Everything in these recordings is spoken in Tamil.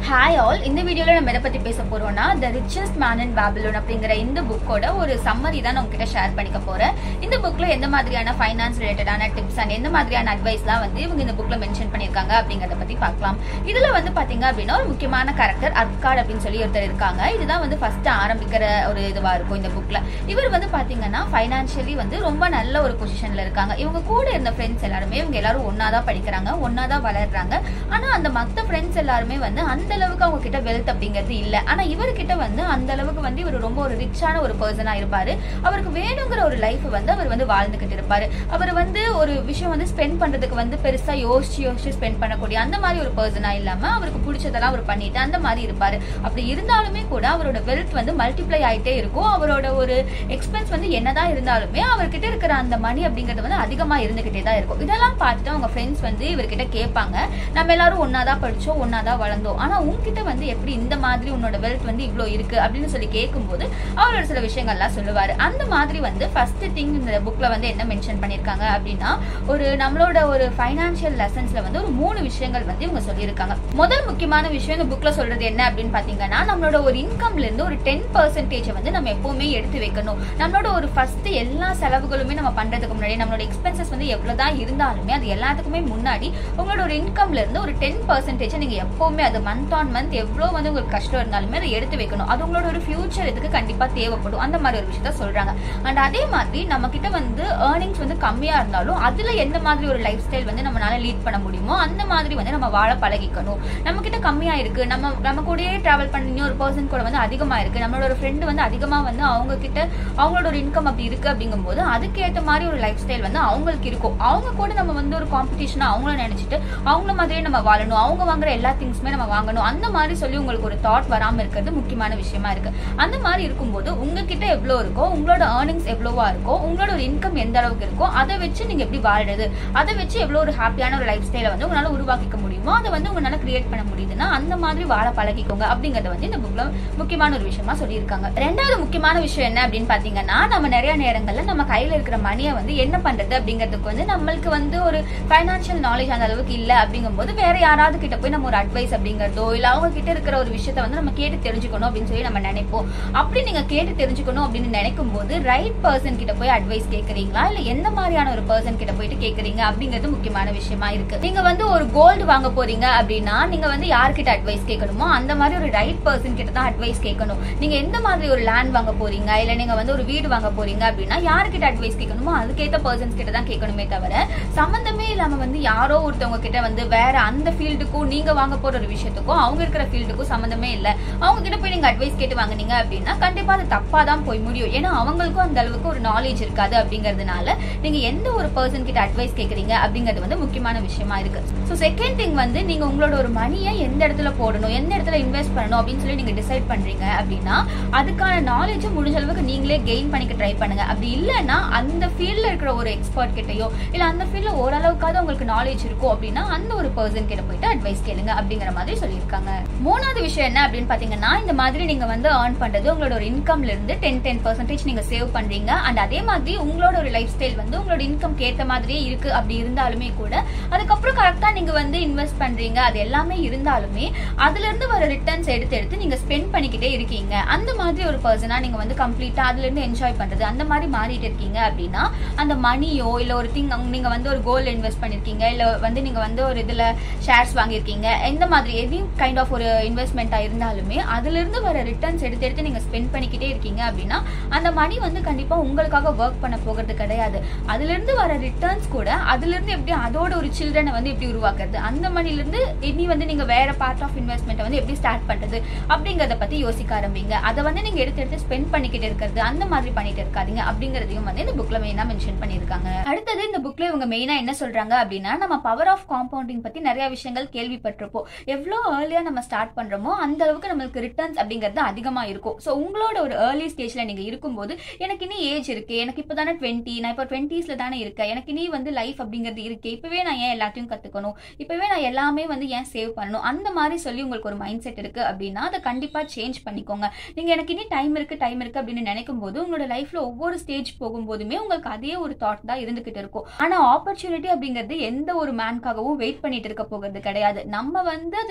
ஹாய் ஆல் இந்த வீடியோல நம்ம எதை பத்தி பேச போறோம்னா the richest man in Babylon அப்படிங்கிற இந்த புக்கோட ஒரு சம்மரி தான் நான் உங்ககிட்ட ஷேர் பண்ணிக்க போறேன் இந்த புக்ல எந்த மாதிரியான ஃபைனான்ஸ் ரிலேட்டடான டிப்ஸ் அண்ட் எந்த மாதிரியான அட்வைஸ்லாம் வந்து இவங்க இந்த புக்ல மென்ஷன் பண்ணிருக்காங்க அப்படிங்கறத பத்தி பார்க்கலாம் இதுல வந்து பாத்தீங்க அப்படின்னா ஒரு முக்கியமான கேரக்டர் அர்காட் அப்படின்னு சொல்லி ஒருத்தர் இருக்காங்க இதுதான் வந்து ஃபர்ஸ்ட் ஆரம்பிக்கிற ஒரு இதுவா இருக்கும் இந்த புக்ல இவர் வந்து பாத்தீங்கன்னா ஃபைனான்சியலி வந்து ரொம்ப நல்ல ஒரு பொசிஷன்ல இருக்காங்க இவங்க கூட இருந்த ஃப்ரெண்ட்ஸ் எல்லாருமே இவங்க எல்லாரும் ஒன்னாதான் படிக்கிறாங்க ஒன்னாதான் வளர்றாங்க ஆனா அந்த மத்த ஃப்ரெண்ட்ஸ் எல்லாருமே வந்து அந்த அளவுக்கு அவங்க கிட்ட வெல்த் அப்படிங்கிறது இல்ல ஆனா இவர்கிட்ட வந்து அந்த அளவுக்கு வந்து இவர் ரொம்ப ஒரு ரிச்சான ஒரு பர்சனா இருப்பாரு அவருக்கு வேணுங்கிற ஒரு லைஃப் வந்து அவர் வந்து வாழ்ந்துகிட்டு இருப்பாரு அவர் வந்து ஒரு விஷயம் வந்து ஸ்பெண்ட் பண்றதுக்கு வந்து பெருசா யோசிச்சு யோசிச்சு ஸ்பெண்ட் பண்ணக்கூடிய அந்த மாதிரி ஒரு பர்சனா இல்லாம அவருக்கு பிடிச்சதெல்லாம் அவர் பண்ணிட்டு அந்த மாதிரி இருப்பாரு அப்படி இருந்தாலுமே கூட அவரோட வெல்த் வந்து மல்டிப்ளை ஆயிட்டே இருக்கும் அவரோட ஒரு எக்ஸ்பென்ஸ் வந்து என்னதான் இருந்தாலுமே அவர்கிட்ட இருக்கிற அந்த மணி அப்படிங்கிறது வந்து அதிகமா இருந்துகிட்டே தான் இருக்கும் இதெல்லாம் பார்த்துட்டு அவங்க ஃப்ரெண்ட்ஸ் வந்து இவர்கிட்ட கேட்பாங்க நம்ம எல்லாரும் ஒன்னாதான் படிச்சோம் ஒன்னாதான் வளர்ந்தோம் ஆனா உன்கிட்ட வந்து எப்படி இந்த மாதிரி உன்னோட வெல்த் வந்து இவ்ளோ இருக்கு அப்படின்னு சொல்லி கேட்கும்போது அவர் ஒரு சில விஷயங்கள்லாம் சொல்லுவாரு அந்த மாதிரி வந்து ஃபர்ஸ்ட் திங் இந்த புக்ல வந்து என்ன மென்ஷன் பண்ணிருக்காங்க அப்படின்னா ஒரு நம்மளோட ஒரு ஃபைனான்சியல் லெசன்ஸ்ல வந்து ஒரு மூணு விஷயங்கள் வந்து இவங்க சொல்லியிருக்காங்க முதல் முக்கியமான விஷயம் இந்த புக்ல சொல்றது என்ன அப்படின்னு பாத்தீங்கன்னா நம்மளோட ஒரு இன்கம்ல இருந்து ஒரு டென் பர்சன்டேஜ் வந்து நம்ம எப்பவுமே எடுத்து வைக்கணும் நம்மளோட ஒரு ஃபர்ஸ்ட் எல்லா செலவுகளுமே நம்ம பண்றதுக்கு முன்னாடி நம்மளோட எக்ஸ்பென்சஸ் வந்து எவ்வளவுதான் இருந்தாலுமே அது எல்லாத்துக்குமே முன்னாடி உங்களோட ஒரு இன்கம்ல இருந்து ஒரு டென் பர்சன்டேஜ் நீங்க எப்பவுமே அது மந்த் ஆன் மந்த் எவ்வளவு வந்து உங்களுக்கு கஷ்டம் இருந்தாலுமே அதை எடுத்து வைக்கணும் அது உங்களோட ஒரு ஃபியூச்சர் இதுக்கு கண்டிப்பா தேவைப்படும் அந்த மாதிரி ஒரு விஷயத்த சொல்றாங்க அண்ட் அதே மாதிரி நம்ம கிட்ட வந்து ஏர்னிங்ஸ் வந்து கம்மியா இருந்தாலும் அதுல எந்த மாதிரி ஒரு லைஃப் ஸ்டைல் வந்து நம்மளால லீட் பண்ண முடியுமோ அந்த மாதிரி வந்து நம்ம வாழ பழகிக்கணும் நம்ம கிட்ட கம்மியா இருக்கு நம்ம நம்ம கூடயே டிராவல் பண்ண இன்னொரு பர்சன் கூட வந்து அதிகமா இருக்கு நம்மளோட ஒரு ஃப்ரெண்டு வந்து அதிகமா வந்து அவங்க கிட்ட அவங்களோட ஒரு இன்கம் அப்படி இருக்கு அப்படிங்கும்போது அதுக்கேற்ற மாதிரி ஒரு லைஃப் ஸ்டைல் வந்து அவங்களுக்கு இருக்கும் அவங்க கூட நம்ம வந்து ஒரு காம்படிஷனா அவங்கள நினைச்சிட்டு அவங்கள மாதிரியே நம்ம வாழணும் அவங்க வாங்குற எல்லா திங்ஸுமே நம்ம வாங்கணும் அந்த மாதிரி சொல்லி உங்களுக்கு ஒரு தாட் வராம இருக்கிறது முக்கியமான விஷயமா இருக்கு அந்த மாதிரி இருக்கும்போது உங்ககிட்ட எவ்வளவு இருக்கோ உங்களோட ஏர்னிங்ஸ் எவ்வளவா இருக்கோ உங்களோட ஒரு இன்கம் எந்த அளவுக்கு இருக்கோ அதை வச்சு நீங்க எப்படி வாழுறது அதை வச்சு எவ்வளவு ஒரு ஹாப்பியான ஒரு லைஃப் ஸ்டைலை வந்து உங்களால உருவாக்கிக்க முடியுமோ அதை வந்து உங்களால கிரியேட் பண்ண முடியுதுன்னா அந்த மாதிரி வாழ பழகிக்கோங்க அப்படிங்கறத வந்து இந்த புக்ல முக்கியமான ஒரு விஷயமா சொல்லியிருக்காங்க ரெண்டாவது முக்கியமான விஷயம் என்ன அப்படின்னு பாத்தீங்கன்னா நம்ம நிறைய நேரங்கள்ல நம்ம கையில இருக்கிற மணியை வந்து என்ன பண்றது அப்படிங்கிறதுக்கு வந்து நம்மளுக்கு வந்து ஒரு ஃபைனான்சியல் நாலேஜ் அந்த அளவுக்கு இல்ல அப்படிங்கும்போது வேற யாராவது கிட்ட போய் நம்ம ஒரு அட்வைஸ் அப்படிங்கறதோ இல்ல அவங்க கிட்ட இருக்கிற ஒரு விஷயத்த வந்து நம்ம கேட்டு தெரிஞ்சுக்கணும் அப்படின்னு சொல்லி நம்ம நினைப்போம் அப்படி நீங்க கேட்டு தெரிஞ்சுக்கணும் அப்படின்னு நினைக்கும் போது ரைட் பர்சன் கிட்ட போய் அட்வைஸ் கேக்குறீங்களா இல்ல எந்த மாதிரியான ஒரு பர்சன் கிட்ட போயிட்டு கேக்குறீங்க அப்படிங்கிறது முக்கியமான விஷயமா இருக்கு நீங்க வந்து ஒரு கோல்டு வாங்க போறீங்க அப்படின்னா நீங்க வந்து யார்கிட்ட அட்வைஸ் கேட்கணுமோ அந்த மாதிரி ஒரு ரைட் பர்சன் கிட்ட தான் அட்வைஸ் கேட்கணும் நீங்க எந்த மாதிரி ஒரு லேண்ட் வாங்க போறீங்க இல்ல நீங்க வந்து ஒரு வீடு வாங்க போறீங்க அப்படின்னா யார்கிட்ட அட்வைஸ் கேட்கணுமோ அதுக்கேத்த பர்சன்ஸ் கிட்ட தான் கேட்கணுமே தவிர சம்பந்தமே இல்லாம வந்து யாரோ ஒருத்தவங்க கிட்ட வந்து வேற அந்த ஃபீல்டுக்கும் நீங்க வாங்க போற ஒரு விஷயத்துக்கும் அவங்க இருக்கிற ஃபீல்டுக்கும் சம்பந்தமே இல்ல அவங்க கிட்ட போய் நீங்க அட்வைஸ் கேட்டு வாங்குனீங்க அப்படின்னா கண்டிப்பா அது தப்பா தான் போய் முடியும் ஏன்னா அவங்களுக்கும் அந்த அளவுக்கு ஒரு நாலேஜ் இருக்காது அப்படிங்கறதுனால நீங்க எந்த ஒரு பர்சன் கிட்ட அட்வைஸ் கேக்குறீங்க அப்படிங்கிறது வந்து முக்கியமான விஷயமா இருக்கு ஸோ செகண்ட் திங் வந்து நீங்க உங்களோட ஒரு மணியை எந்த இடத்துல போடணும் எந்த இடத்துல இன்வெஸ்ட் பண்ணணும் அப்படின்னு சொல்லி நீங்க டிசைட் பண்றீங்க அப்படின்னா அதுக்கான நாலேஜும் முடிஞ்ச அளவுக்கு நீங்களே கெயின் பண்ணிக்க ட்ரை பண்ணுங்க அப்படி இல்லைன்னா அந்த ஃபீல்ட்ல இருக்கிற ஒரு எக்ஸ்பர்ட் கிட்டயோ இல்ல அந்த ஃபீல்ட்ல ஓரளவுக்காவது உங்களுக்கு நாலேஜ் இருக்கும் அப்படின்னா அந்த ஒரு பர்சன் கிட்ட போயிட்டு அட்வைஸ் கேளுங்க அப்படிங்கிற மாதிரி சொல்லியிருக்காங்க மூணாவது விஷயம் என்ன அப்படின்னு பாத்தீங்கன்னா இந்த மாதிரி நீங்க வந்து ஏர்ன் பண்றது உங்களோட ஒரு இன்கம்ல இருந்து டென் டென் பர்சன்டேஜ் நீங்க சேவ் பண்றீங்க அண்ட் அதே மாதிரி உங்களோட ஒரு லைஃப் ஸ்டைல் வந்து உங்களோட இன்கம் ஏத்த மாதிரியே இருக்கு அப்படி இருந்தாலுமே கூட அதுக்கப்புறம் கரெக்டா நீங்க வந்து இன்வெஸ்ட் பண்றீங்க அது எல்லாமே இருந்தாலுமே அதுல இருந்து வர ரிட்டர்ன்ஸ் எடுத்து எடுத்து நீங்க ஸ்பெண்ட் பண்ணிக்கிட்டே இருக்கீங்க அந்த மாதிரி ஒரு பர்சனா நீங்க வந்து கம்ப்ளீட்டா அதுல இருந்து என்ஜாய் பண்றது அந்த மாதிரி மாறிட்டு இருக்கீங்க அப்படின்னா அந்த மணியோ இல்ல ஒரு திங் நீங்க வந்து ஒரு கோல்டு இன்வெஸ்ட் பண்ணிருக்கீங்க இல்ல வந்து நீங்க வந்து ஒரு இதுல ஷேர்ஸ் வாங்கியிருக்கீங்க எந்த மாதிரி எது கைண்ட் ஆஃப் ஒரு இன்வெஸ்ட்மெண்ட்டா இருந்தாலுமே அதுல இருந்து வர ரிட்டர்ன்ஸ் எடுத்து எடுத்து நீங்க ஸ்பெண்ட் பண்ணிக்கிட்டே இருக்கீங்க அப்படின்னா அந்த மணி வந்து கண்டிப்பா உங்களுக்காக ஒர்க் பண்ண போகிறது கிடையாது அதுல இருந்து வர ரிட்டர்ன்ஸ் கூட அதுல இருந்து எப்படி அதோட ஒரு சில்ட்ரனை வந்து எப்படி உருவாக்குறது அந்த மணில இருந்து இனி வந்து நீங்க வேற பார்ட் ஆஃப் இன்வெஸ்ட்மெண்ட் வந்து எப்படி ஸ்டார்ட் பண்றது அப்படிங்கறத பத்தி யோசிக்க ஆரம்பிங்க அதை வந்து நீங்க எடுத்து எடுத்து ஸ்பெண்ட் பண்ணிக்கிட்டு இருக்கிறது அந்த மாதிரி பண்ணிட்டு இருக்காதீங்க அப்படிங்கறதையும் வந்து இந்த புக்ல மெயினா மென்ஷன் பண்ணிருக்காங்க அடுத்தது இந்த புக்ல இவங்க மெயினா என்ன சொல்றாங்க அப்படின்னா நம்ம பவர் ஆஃப் காம்பவுண்டிங் பத்தி நிறைய விஷயங்கள் கேள்விப்பட்டிருப்போம் எவ்வளவு ஏர்லியா நம்ம ஸ்டார்ட் பண்றோமோ அந்த அளவுக்கு நம்மளுக்கு ரிட்டர்ன்ஸ் அப்படிங்கிறது அதிகமா இருக்கும் ஸோ உங்களோட ஒரு ஏர்லி ஸ்டேஜ்ல நீங்க இருக்கும்போது எனக்கு இனி ஏஜ் இருக்கு எனக்கு இப்பதானே டுவெண்ட்டி நான் இப்போ டுவெண்ட்டீஸ்ல தானே இருக்கேன் எனக்கு இனி வந்து லைஃப் அப்படிங்கிறது இருக்கு இப்பவே நான் ஏன் எல்லாத்தையும் கத்துக்கணும் இப்பவே நான் எல்லாமே வந்து ஏன் சேவ் பண்ணணும் அந்த மாதிரி சொல்லி உங்களுக்கு ஒரு மைண்ட் செட் இருக்கு அப்படின்னா அதை கண்டிப்பா சேஞ்ச் பண்ணிக்கோங்க நீங்க எனக்கு இனி டைம் இருக்கு டைம் இருக்கு அப்படின்னு நினைக்கும் போது உங்களோட லைஃப்ல ஒவ்வொரு ஸ்டேஜ் போகும்போதுமே உங்களுக்கு அதே ஒரு தாட் தான் இருந்துகிட்டு இருக்கும் ஆனா ஆப்பர்ச்சுனிட்டி அப்படிங்கிறது எந்த ஒரு மேன்காகவும் வெயிட் பண்ணிட்டு இருக்க போகிறது கிடையாது நம்ம வந்து அது நம்மளுக்கு ரைட்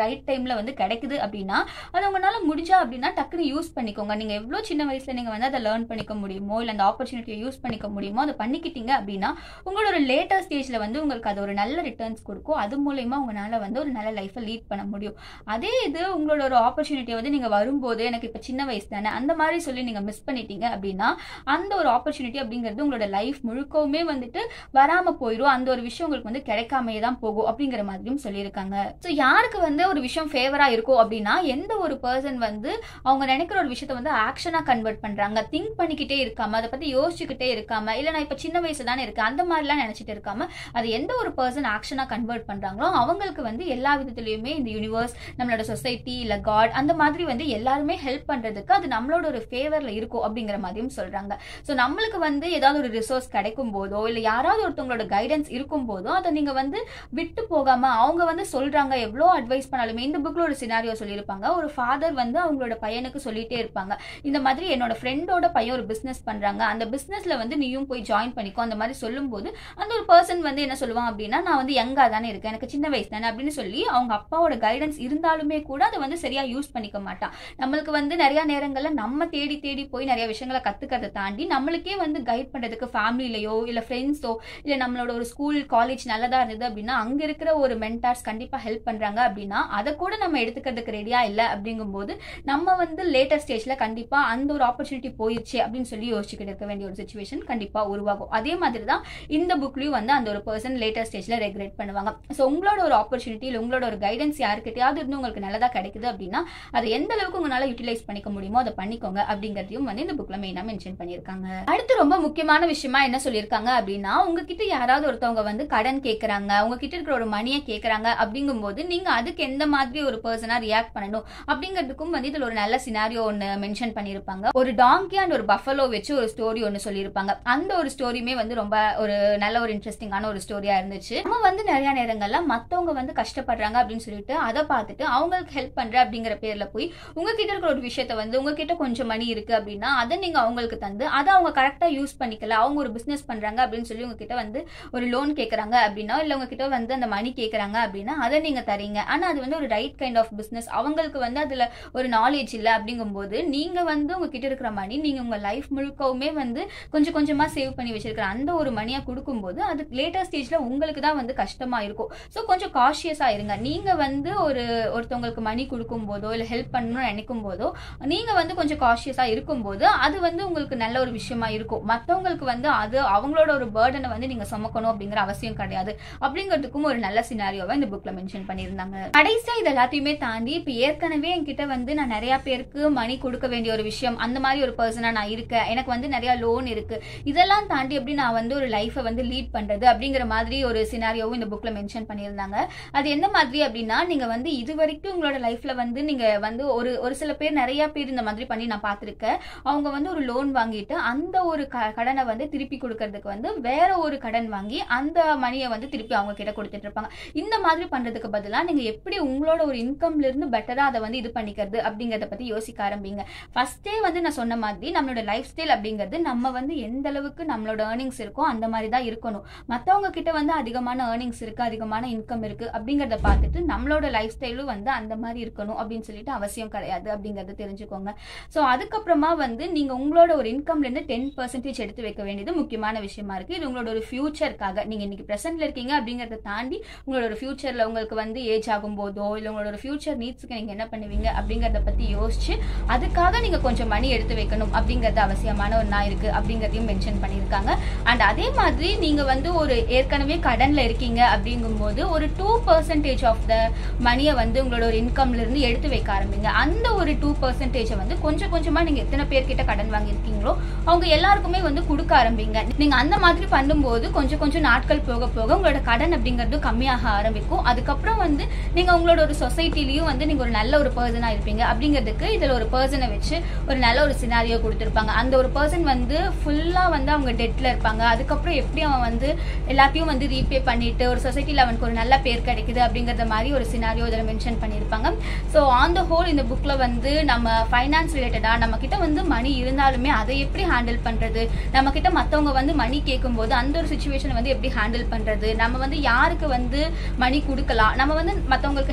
ரைட் டைம்ல வந்து கிடைக்குது அப்படின்னா அது உங்களால முடிஞ்சா அப்படின்னா டக்குன்னு யூஸ் பண்ணிக்கோங்க நீங்க எவ்வளவு சின்ன வயசுல நீங்க வந்து அதை லேர்ன் பண்ணிக்க முடியுமோ இல்ல அந்த ஆப்பர்ச்சுனிட்டியை யூஸ் பண்ணிக்க முடியுமோ அதை பண்ணிக்கிட்டீங்க அப்படின்னா உங்களோட ஒரு லேட்டர் ஸ்டேஜ்ல வந்து உங்களுக்கு அது ஒரு நல்ல ரிட்டர்ன்ஸ் கொடுக்கும் அது மூலயமா உங்களால வந்து ஒரு நல்ல லைஃப்பை லீட் பண்ண முடியும் அதே இது உங்களோட ஒரு ஆப்பர்ச்சுனிட்டியை வந்து நீங்க வரும்போது எனக்கு இப்ப சின்ன வயசு தானே அந்த மாதிரி சொல்லி நீங்க மிஸ் பண்ணிட்டீங்க அப்படின்னா அந்த ஒரு ஆப்பர்ச்சுனிட்டி அப்படிங்கிறது உங்களோட லைஃப் முழுக்கவுமே வந்துட்டு வராம போயிடும் அந்த ஒரு விஷயம் உங்களுக்கு வந்து கிடைக்காமையே தான் போகும் அப்படிங்கிற மாதிரியும் சொல்லியிருக்காங்க ஸோ யாருக்கு வந்து ஒரு விஷயம் ஃபேவரா இருக்கும் அப்படின்னா எந்த ஒரு பர்சன் வந்து அவங்க நினைக்கிற ஒரு விஷயத்த வந்து ஆக்ஷனா கன்வெர்ட் பண்றாங்க திங்க் பண்ணிக்கிட்டே இருக்காம அதை பத்தி யோசிச்சுக்கிட்டே இருக்காம இல்ல நான் இப்ப சின்ன வயசு தானே இருக்கேன் அந்த மாதிரிலாம் நினைச்சிட்டு இருக்காம அது எந்த ஒரு பர்சன் ஆக்ஷனா கன்வெர்ட் பண்றாங்களோ அவங்களுக்கு வந்து எல்லா விதத்துலயுமே இந்த யூனிவர்ஸ் நம்மளோட சொசைட்டி இல்ல காட் அந்த மாதிரி வந்து எல்லாருமே ஹெல்ப் பண்றதுக்கு அது நம்மளோட ஒரு ஃபேவர்ல இருக்கும் அப்படிங்கிற மாதிரியும் சொல்றாங்க ஸோ நம்மளுக்கு வந்து ஏதாவது ஒரு ரிசோர்ஸ் கிடைக்கும் போதோ இல்ல யாராவது ஒருத்தவங்களோட கைடன்ஸ் இருக்கும் போதோ அதை நீங்க வந்து விட்டு போகாம அவங்க வந்து சொல்றாங்க எவ்வளோ அட்வைஸ் பண்ணாலுமே இந்த புக்ல ஒரு சினாரியோ சொல்லியிருப்பாங்க ஒரு ஃபாதர் வந்து அவங்களோட பையனுக்கு சொல்லிட்டே இருப்பாங்க இந்த மாதிரி என்னோட ஃப்ரெண்டோட பையன் ஒரு பிசினஸ் பண்றாங்க அந்த பிசினஸ்ல வந்து நீயும் போய் ஜாயின் பண்ணிக்கோ அந்த மாதிரி சொல்லும்போது அந்த ஒரு பர்சன் வந்து என்ன சொல்லுவான் அப்படின்னா நான் வந்து யங்கா தானே இருக்கேன் எனக்கு சின்ன வயசு தானே அப்படின்னு சொல்லி அவங்க அப்பாவோட கைடன்ஸ் இருந்தாலுமே கூட அதை வந்து சரியா யூஸ் பண்ணிக்க மாட்டான் நம்மளுக்கு வந்து நிறைய நேரங்கள்ல நம்ம தேடி தேடி போய் நிறைய விஷயங்களை கத்துக்கிறத தாண்டி நம்மளுக்கே வந்து கைட் பண்றதுக்கு ஃபேமிலிலயோ இல்ல ஃப்ரெண்ட்ஸோ இல்ல நம்மளோட ஒரு ஸ்கூல் காலேஜ் நல்லதா இருந்தது அப்படின்னா அங்க இருக்கிற ஒரு மென்டார்ஸ் கண்டிப்பா ஹெல்ப் பண்றாங்க அப்படின்னா அதை கூட நம்ம எடுத்துக்கிறதுக்கு ரெடியா இல்ல அப்படிங்கும்போது நம்ம வந்து லேட்டர் ஸ்டேஜ்ல கண்டிப்பா அந்த ஒரு ஆப்பர்ச்சுனிட்டி போயிடுச்சு அப்படின்னு சொல்லி யோசிச்சுக்கிட்டு இருக்க வேண்டிய ஒரு சுச்சுவேஷன் கண்டிப்பா உருவாகும் அதே மாதிரி தான் இந்த புக்லயும் வந்து அந்த ஒரு பர்சன் லேட்டர் ஸ்டேஜ்ல ரெகுலேட் பண்ணுவாங்க ஸோ உங்களோட ஒரு ஆப்பர்ச்சுனிட்டி இல்லை உங்களோட ஒரு கைடன்ஸ் யாருக்கிட்டையாவது இருந்து உங்களுக்கு நல்லதா கிடைக்குது அப்படின்னா அதை எந்த அளவுக்கு உங்களால யூட்டிலைஸ் பண்ணிக்க முடியுமோ அதை பண்ணிக்கோங்க அப்படிங்கறதையும் வந்து இந்த புக்ல மெயினா மென்ஷன் பண்ணியிருக்காங்க அடுத்து ரொம்ப முக்கியமான விஷயமா என்ன சொல்லியிருக்காங்க அப்படின்னா உங்ககிட்ட யாராவது ஒருத்தவங்க வந்து கடன் கேட்கறாங்க உங்ககிட்ட இருக்கிற ஒரு மணியை கேட்கறாங்க அப்படிங்கும்போது நீங்க அதுக்கு எந்த மாதிரி ஒரு பர்சனா ரியாக்ட் பண்ணணும் அப்படிங்கிறதுக்கும் வந்து இதுல ஒரு நல்ல சினாரியோ ஒன்று மென்ஷன் பண்ணியிருப்பாங்க ஒரு டாங்கி அண்ட் ஒரு பஃபலோ வச்சு ஒரு ஸ்டோரி ஒன்று சொல்லியிருப்பாங்க அந்த ஒரு ஸ்டோரியுமே வந்து ரொம்ப ஒரு நல்ல ஒரு இன்ட்ரெஸ்டிங்கான ஒரு ஸ்டோரியா இருந்துச்சு நம்ம வந்து நிறைய நேரங்கள்ல மத்தவங்க வந்து கஷ்டப்படுறாங்க அப்படின்னு சொல்லிட்டு அதை பார்த்துட்டு அவங்களுக்கு ஹெல்ப் பண்ற அப்படிங்கிற பேர்ல போய் உங்ககிட்ட இருக்கிற ஒரு விஷயத்த வந்து உங்ககிட்ட கொஞ்சம் மணி இருக்கு அப்படின்னா அதை நீங்க அவங்களுக்கு தந்து அதை அவங்க கரெக்டா யூஸ் பண்ணிக்கல அவங்க ஒரு பிசினஸ் பண்றாங்க அப்படின்னு சொல்லி உங்ககிட்ட வந்து ஒரு லோன் கேட்கறாங்க அப்படின்னா இல்ல உங்ககிட்ட வந்து அந்த மணி கேட்கறாங்க அப்படின்னா அதை நீங்க தரீங்க ஆனா அது வந்து ஒரு ரைட் கைண்ட் ஆஃப் பிசினஸ் அவங்களுக்கு வந்து அதுல ஒரு நாலேஜ் இல்ல அப்படிங்கும்போது நீங்க வந்து உங்ககிட்ட இருக்கிற மணி நீங்க உங்க லைஃப் முழுக்கவுமே வந்து கொஞ்சம் கொஞ்சமா சேவ் பண்ணி வச்சிருக்கிற அந்த ஒரு மணியை கொடுக்கும்போது அது லேட்டர் ஸ்டேஜ்ல உங்களுக்கு தான் வந்து கஷ்டமா இருக்கும் ஸோ கொஞ்சம் காஷியஸா இருங்க நீங்க வந்து ஒரு ஒருத்தவங்களுக்கு மணி கொடுக்கும் போதோ இல்ல ஹெல்ப் பண்ணணும்னு நினைக்கும் போதோ நீங்க வந்து கொஞ்சம் காஷியஸா இருக்கும்போது அது வந்து உங்களுக்கு நல்ல ஒரு விஷயமா இருக்கும் மத்தவங்களுக்கு வந்து அது அவங்களோட ஒரு பேர்டனை வந்து நீங்க சுமக்கணும் அப்படிங்கிற அவசியம் கிடையாது அப்படிங்கிறதுக்கும் ஒரு நல்ல சினாரியோவை இந்த புக்ல மென்ஷன் பண்ணியிருந்தாங்க கடைசியா இது எல்லாத்தையுமே தாண்டி இப்ப ஏற்கனவே என்கிட்ட வந்து நான் நிறைய பேருக்கு மணி கொடுக்க வேண்டிய ஒரு விஷயம் அந்த மாதிரி ஒரு பர்சனா நான் இருக்கேன் எனக்கு வந்து நிறைய லோன் இருக்கு இதெல்லாம் தாண்டி எப்படி நான் வந்து ஒரு லைஃபை வந்து லீட் பண்றது அப்படிங்கிற மாதிரி ஒரு சினாரியோவும் இந்த புக்ல மென்ஷன் பண்ணியிருந்தாங்க அது எந்த மாதிரி அப்படின்னா நீங்க வந்து இது வரைக்கும் உங்களோட லைஃப்ல வந்து நீங்க வந்து ஒரு ஒரு சில பேர் நிறைய பேர் இந்த மாதிரி பண்ணி நான் பார்த்திருக்கேன் அவங்க வந்து ஒரு லோன் வாங்கிட்டு அந்த ஒரு க- கடனை வந்து திருப்பி கொடுக்கறதுக்கு வந்து வேற ஒரு கடன் வாங்கி அந்த மணியை வந்து திருப்பி அவங்க கிட்ட கொடுத்துட்டு இருப்பாங்க இந்த மாதிரி பண்றதுக்கு பதிலா நீங்க எப்படி உங்களோட ஒரு இன்கம்ல இருந்து பெட்டரா அதை வந்து இது பண்ணிக்கிறது அப்படிங்கறத பத்தி யோசிக்க ஆரம்பிங்க ஃபர்ஸ்டே வந்து நான் சொன்ன மாதிரி நம்மளோட லைஃப் ஸ்டைல் அப்படிங்கிறது நம்ம வந்து எந்த அளவுக்கு நம்மளோட ஏர்னிங்ஸ் இருக்கோ அந்த மாதிரி தான் இருக்கணும் மத்தவங்க கிட்ட வந்து அதிகமான ஏர்னிங்ஸ் இருக்கு அதிகமான இன்கம் இருக்கு அப்படிங்கறத பார்த்துட்டு நம்மளோட லைஃப் ஸ்டைலும் வந்து அந்த மாதிரி இருக்கணும் அப்படின்னு சொல்லிட்டு அவசியம் கிடையாது அப்படிங்கறத தெரிஞ்சுக்கோங்க ஸோ அதுக்கப்புறமா வந்து நீங்க உங்களோட ஒரு இன்கம்ல இருந்து டென் பர்சன்டேஜ் எடுத்து வைக்க வேண்டியது முக்கியமான விஷயமா இருக்கு இது உங்களோட ஒரு ஃபியூச்சருக்காக நீங்க இன்னைக்கு பிரசன்ட்ல இருக்கீங்க அப்படிங்கறத தாண்டி உங்களோட ஒரு ஃபியூச்சர்ல உங்களுக்கு வந்து ஏஜ் ஆகும் போதோ இல்ல உங்களோட ஒரு ஃபியூச்சர் நீட்ஸ்க்கு நீங்க என்ன பண்ணுவீங்க அப்படிங்கறத பத்தி யோசிச்சு அதுக்காக நீங்க கொஞ்சம் மணி எடுத்து வைக்கணும் அப்படிங்கறது அவசியமான ஒன்றா இருக்கு அப்படிங்கறதையும் மென்ஷன் பண்ணியிருக்காங்க அண்ட் அதே மாதிரி நீங்க வந்து ஒரு ஏற்கனவே கடன்ல இருக்கீங்க அப்படிங்கும்போது ஒரு டூ பர்சன்டேஜ் ஆஃப் த மணியை வந்து உங்களோட ஒரு இன்கம்ல இருந்து எடுத்து வைக்க ஆரம்பிங்க அந்த ஒரு டூ பர்சன்டேஜை வந்து கொஞ்சம் கொஞ்சமா நீங்க எத்தனை பேர்கிட்ட கடன் வாங்கியிருக்கீங்களோ அவங்க எல்லாருக்குமே வந்து கொடுக்க ஆரம்பிங்க நீங்க அந்த மாதிரி பண்ணும்போது கொஞ்சம் கொஞ்சம் நாட்கள் போக போக உங்களோட கடன் அப்படிங்கிறது கம்மியாக ஆரம்பிக்கும் அதுக்கப்புறம் வந்து நீங்க உங்களோட ஒரு சொசைட்டிலையும் வந்து நீங்க ஒரு நல்ல ஒரு பர்சனா இருப்பீங்க அப்படிங்கிறதுக்கு இதுல ஒரு பர்சனை வச்சு ஒரு நல்ல ஒரு சினாரியோ கொடுத்துருப்பாங்க அந்த ஒரு பர்சன் வந்து ஃபுல்லா வந்து அவங்க டெட்ல இருப்பாங்க அதுக்கப்புறம் எப்படி அவன் வந்து எல்லாத்தையும் வந்து ரீபே பண்ணிட்டு ஒரு சொசைட்டில அவனுக்கு ஒரு நல்ல பேர் கிடைக்குது அப்படிங்கறத மாதிரி ஒரு சினாரியோ இதில் மென்ஷன் பண்ணியிருப்பாங்க ஸோ ஆன் த ஹோல் இந்த புக்ல வந்து நம்ம ஃபைனான்ஸ் ரிலேட்டடா நம்ம கிட்ட வந்து மணி இருந்தாலுமே அதை எப்படி ஹேண்டில் பண்றது நம்ம கிட்ட மத்தவங்க வந்து மணி கேட்கும்போது அந்த ஒரு சுச்சுவேஷனை வந்து எப்படி ஹேண்டில் பண்றது நம்ம வந்து யாருக்கு வந்து மணி கொடுக்கலாம் நம்ம வந்து மத்தவங்களுக்கு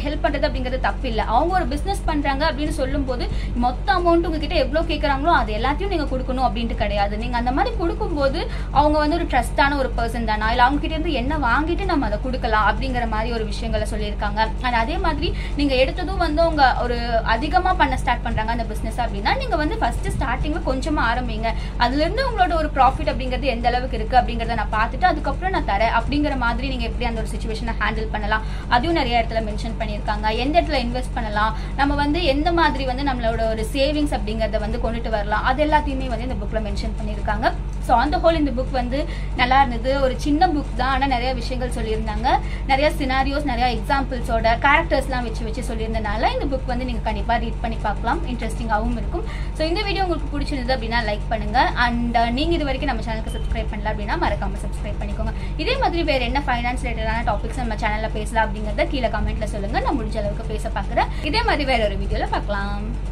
ஹெல்ப் பண்றது அப்படிங்கிறது தப்பு இல்ல அவங்க ஒரு பிசினஸ் பண்றாங்க அப்படின்னு சொல்லும்போது மொத்த அமௌண்ட் உங்ககிட்ட எவ்வளவு கேக்குறாங்களோ அது எல்லாத்தையும் நீங்க கொடுக்கணும் அப்படின்ட்டு கிடையாது நீங்க அந்த மாதிரி கொடுக்கும்போது அவங்க வந்து ஒரு ட்ரஸ்டான ஒரு பர்சன் தானா இல்ல அவங்க கிட்ட இருந்து என்ன வாங்கிட்டு நம்ம அதை கொடுக்கலாம் அப்படிங்கிற மாதிரி ஒரு விஷயங்களை சொல்லியிருக்காங்க அண்ட் அதே மாதிரி நீங்க எடுத்ததும் வந்து அவங்க ஒரு அதிகமா பண்ண ஸ்டார்ட் பண்றாங்க அந்த பிசினஸ் அப்படின்னா நீங்க வந்து ஃபர்ஸ்ட் ஸ்டார்டிங்ல கொஞ்சமா ஆரம்பிங்க அதுல இருந்து உங்களோட ஒரு ப்ராஃபிட் அப்படிங்கிறது எந்த அளவுக்கு இருக்கு அப்படிங்கறத நான் பார்த்துட்டு அதுக்கப்புறம் நான் தரேன் அப்படிங்கிற மாதிரி நீங்க எப்படி அந்த ஒரு சுச்சுவேஷனை ஹேண்டில் பண்ணலாம் அதுவும் நிறைய இடத்துல மென்ஷன் பண்ணியிருக்காங்க எந்த இடத்துல இன்வெஸ்ட் பண்ணலாம் நம்ம வந்து எந்த மாதிரி வந்து நம்மளோட ஒரு சேவிங்ஸ் அப்படிங்கறத வந்து கொண்டுட்டு வரலாம் அது எல்லாத்தையுமே வந்து இந்த புக்ல மென்ஷன் பண்ணியிருக்காங்க ஸோ அந்த ஹோல் இந்த புக் வந்து நல்லா இருந்தது ஒரு சின்ன புக் தான் ஆனால் நிறைய விஷயங்கள் சொல்லியிருந்தாங்க நிறைய சினாரியோஸ் நிறைய எக்ஸாம்பிள்ஸோட கேரக்டர்ஸ்லாம் வச்சு வச்சு சொல்லியிருந்தனால இந்த புக் வந்து நீங்கள் கண்டிப்பாக ரீட் பண்ணி பார்க்கலாம் இன்ட்ரெஸ்டிங்காகவும் இருக்கும் ஸோ இந்த வீடியோ உங்களுக்கு பிடிச்சிருந்தது அப்படின்னா லைக் பண்ணுங்க அண்ட் நீங்கள் இது வரைக்கும் நம்ம சேனலுக்கு சப்ஸ்கிரைப் பண்ணல அப்படின்னா மறக்காம சப்ஸ்கிரைப் பண்ணிக்கோங்க இதே மாதிரி வேற என்ன ஃபைனான்ஸ் ரிலேட்டடான டாபிக்ஸ் நம்ம சேனலில் பேசலாம் அப்படிங்கிறத கீழே கமெண்ட்ல சொல்லுங்க நான் முடிஞ்ச அளவுக்கு பேச பார்க்குறேன் இதே மாதிரி வேற ஒரு வீடியோவில் பார்க்கலாம்